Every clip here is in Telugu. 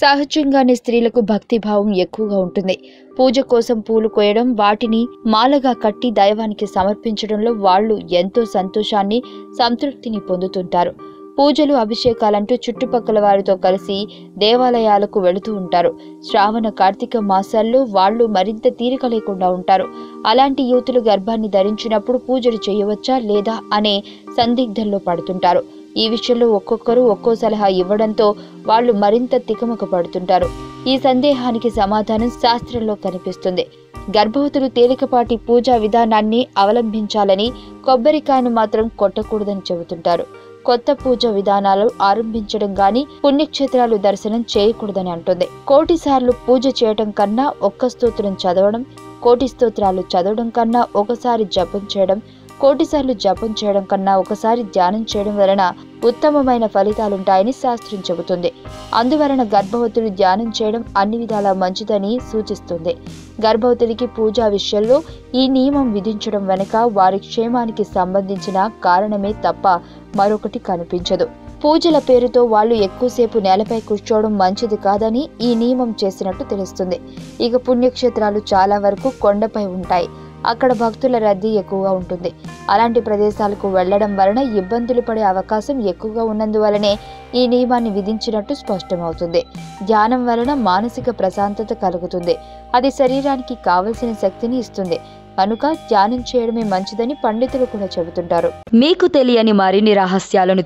సహజంగానే స్త్రీలకు భక్తిభావం ఎక్కువగా ఉంటుంది పూజ కోసం పూలు కోయడం వాటిని మాలగా కట్టి దైవానికి సమర్పించడంలో వాళ్ళు ఎంతో సంతోషాన్ని సంతృప్తిని పొందుతుంటారు పూజలు అభిషేకాలంటూ చుట్టుపక్కల వారితో కలిసి దేవాలయాలకు వెళుతూ ఉంటారు శ్రావణ కార్తీక మాసాల్లో వాళ్ళు మరింత తీరిక లేకుండా ఉంటారు అలాంటి యువతులు గర్భాన్ని ధరించినప్పుడు పూజలు చేయవచ్చా లేదా అనే సందిగ్ధంలో పడుతుంటారు ఈ విషయంలో ఒక్కొక్కరు ఒక్కో సలహా ఇవ్వడంతో వాళ్ళు మరింత తికమక పడుతుంటారు ఈ సందేహానికి సమాధానం శాస్త్రంలో కనిపిస్తుంది గర్భవతులు తేలికపాటి పూజా విధానాన్ని అవలంబించాలని కొబ్బరికాయను మాత్రం కొట్టకూడదని చెబుతుంటారు కొత్త పూజ విధానాలు ఆరంభించడం గాని పుణ్యక్షేత్రాలు దర్శనం చేయకూడదని అంటుంది కోటి సార్లు పూజ చేయడం కన్నా ఒక్క స్తోత్రం చదవడం కోటి స్తోత్రాలు చదవడం కన్నా ఒకసారి జపం చేయడం కోటిసార్లు జపం చేయడం కన్నా ఒకసారి ధ్యానం చేయడం వలన ఉత్తమమైన ఫలితాలుంటాయని శాస్త్రం చెబుతుంది అందువలన గర్భవతులు ధ్యానం చేయడం అన్ని విధాలా మంచిదని సూచిస్తుంది గర్భవతులకి పూజా విషయంలో ఈ నియమం విధించడం వెనుక వారి క్షేమానికి సంబంధించిన కారణమే తప్ప మరొకటి కనిపించదు పూజల పేరుతో వాళ్ళు ఎక్కువసేపు నేలపై కూర్చోవడం మంచిది కాదని ఈ నియమం చేసినట్టు తెలుస్తుంది ఇక పుణ్యక్షేత్రాలు చాలా వరకు కొండపై ఉంటాయి అక్కడ భక్తుల రద్దీ ఎక్కువగా ఉంటుంది అలాంటి ప్రదేశాలకు వెళ్లడం వలన ఇబ్బందులు పడే అవకాశం ఎక్కువగా ఉన్నందువలనే ఈ నియమాన్ని విధించినట్టు స్పష్టమవుతుంది ధ్యానం వలన మానసిక ప్రశాంతత కలుగుతుంది అది శరీరానికి కావలసిన శక్తిని ఇస్తుంది కనుక ధ్యానం చేయడమే మంచిదని పండితులు కూడా చెబుతుంటారు మీకు తెలియని మరిన్ని రహస్యాలను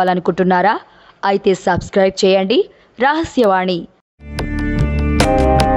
తెలుసుకోవాలనుకుంటున్నారా అయితే సబ్స్క్రైబ్ చేయండి రహస్యవాణి